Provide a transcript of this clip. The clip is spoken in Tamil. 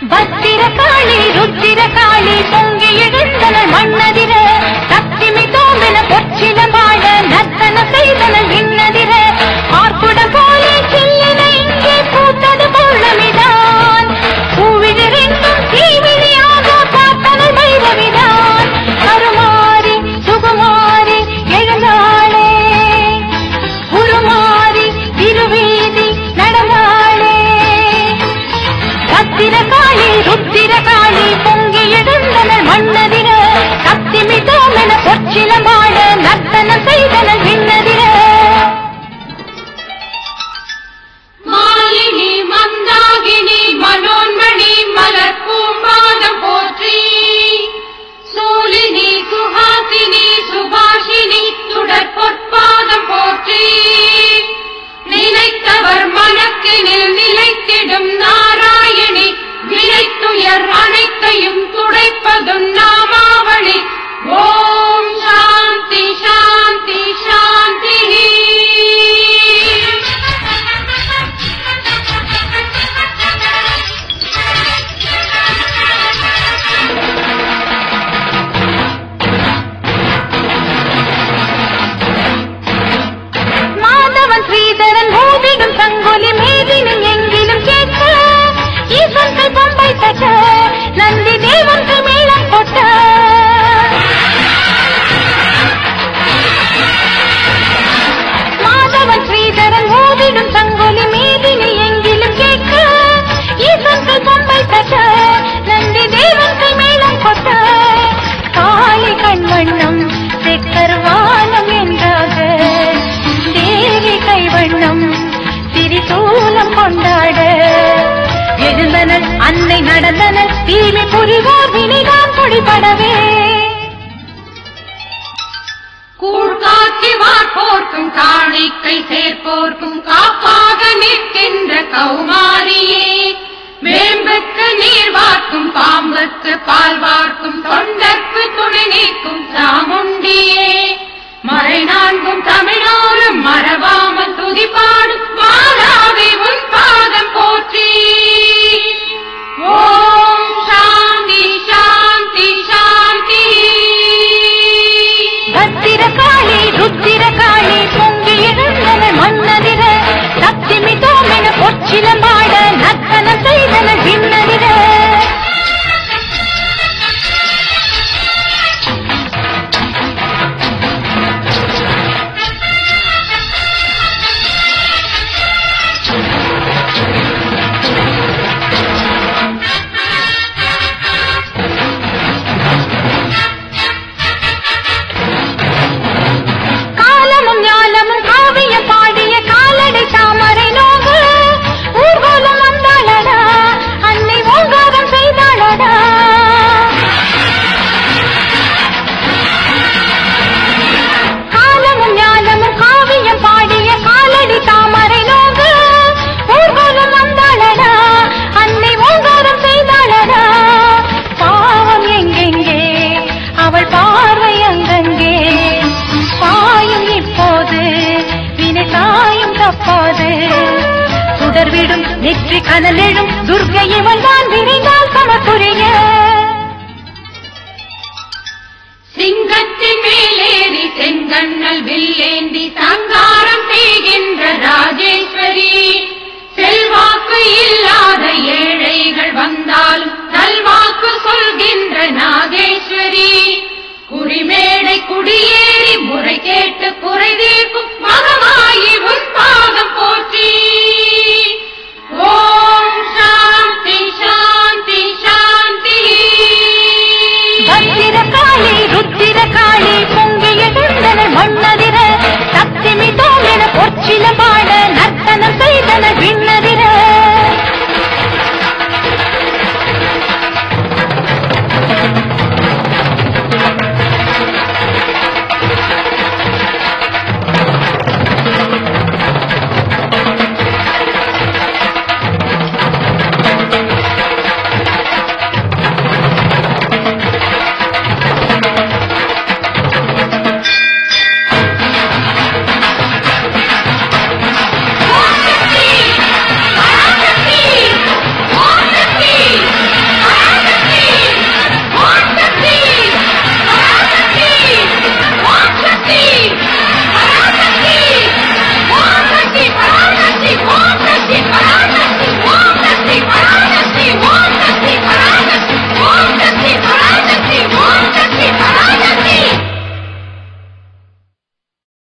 பத்திரகாளி ருத்திரகாளி பொங்கி எழுந்தனள் மண்ணதிர சக்திமி தோம்பின பொற்சில பாட நர்த்தன செய்தனள் விண்ணதிர ஆர்ப்புடம் போல சில்லின இங்கே பூத்தது பௌர்ணமிதான் பூவிழிரெங்கும் தீவிழியாக பார்த்தனள் பைரவிதான் கருமாறி சுகுமாரி எழுந்தாளே உருமாறி திருவீதி நடந்தாளே பத்திரகாளி ருத்திரகாளி பொங்கி எழுந்தனர் மன்னதிர சக்தி மிதோமென பொற்சிலமாட நர்த்தனம் செய்தனர் விண்ணதிர மாலினி மந்தாகினி மனோன்மணி மலர் பூம்பாதம் போற்றி சூலினி சுஹாசினி சுபாஷினி சுடர் பொற்பாதம் போற்றி நினைத்தவர் மனத்தினில் நிலைத்திடும் நாராயணி வினைத்துயர் அனைத்தையும் துடைப்பதும் நாமாவளி ஓம் சாந்தி சாந்தி சாந்தி மாதவன் ஸ்ரீதரன் மோதிடும் சங்கொலி மேதினும் எங்கிலும் கேட்க ஈசன்கள் பம்பை தட்ட நந்தி தேவன்கள் மேளம் கொட்ட மாதவன் ஸ்ரீதரன் மோதிடும் சங்கொலி மேதினி எங்கிலும் கேட்க ஈசன்கள் பம்பை தட்ட நந்தி தேவன்கள் மேளம் கொட்ட காளி கண்வண்ணம் செக்கர்வானம் என்றாக தேவி கைவண்ணம் திரிசூலம் கொண்டாட எழுந்தனர் அன்னை நடந்தனர் தீமை புரிவார் வினைதான் பொடிபடவே கூழ்காட்சி வார்ப்போர்க்கும் காணிக்கை சேர்ப்போர்க்கும் காப்பாக நிற்கின்ற கௌமாரியே வேம்புக்கு நீர் வார்க்கும் பாம்புக்கு பால் வார்க்கும் தொண்டர்க்கு துணை நீக்கும் சாமுண்டியே மறை நான்கும் தமிழோரும் மறவாமல் துதிப்பாடும் மாதாவி உன் பாதம் போற்றி ஓம் சாந்தி சாந்தி சாந்தி பத்திரகாளி ருத்திரகாளி பொங்கி எழுந்தனர் மன்னதிர சக்தி மிதோமென பொற்சிலம்பாட நர்த்தனம் செய்தனர் விண்ணதிர காலமும் ஞாலமும் காவியம் பாடிய காலடை தாமரை நோகு ஊர்வலம் வந்தாளடா அன்னை ஓங்காரம் செய்தாளடா காலமும் ஞாலமும் காவியம் பாடிய காலடி தாமரை நோகு ஊர்வலம் வந்தாளடா அன்னை ஓங்காரம் செய்தாளடா பாவம் எங்கெங்கே அவள் பார்வை அங்கங்கே பாயும் இப்போது வினை சாயும் தப்பாது சுடர்விடும் நெற்றி கனலெழும் துர்கை இவள் தான் விரைந்தால் சமக்குரிய சிங்கத்தின் மேலேறி செங்கண்ணல் வில்லேந்தி சங்காரம் செய்கின்ற ராஜேஸ்வரி செல்வாக்கு இல்ல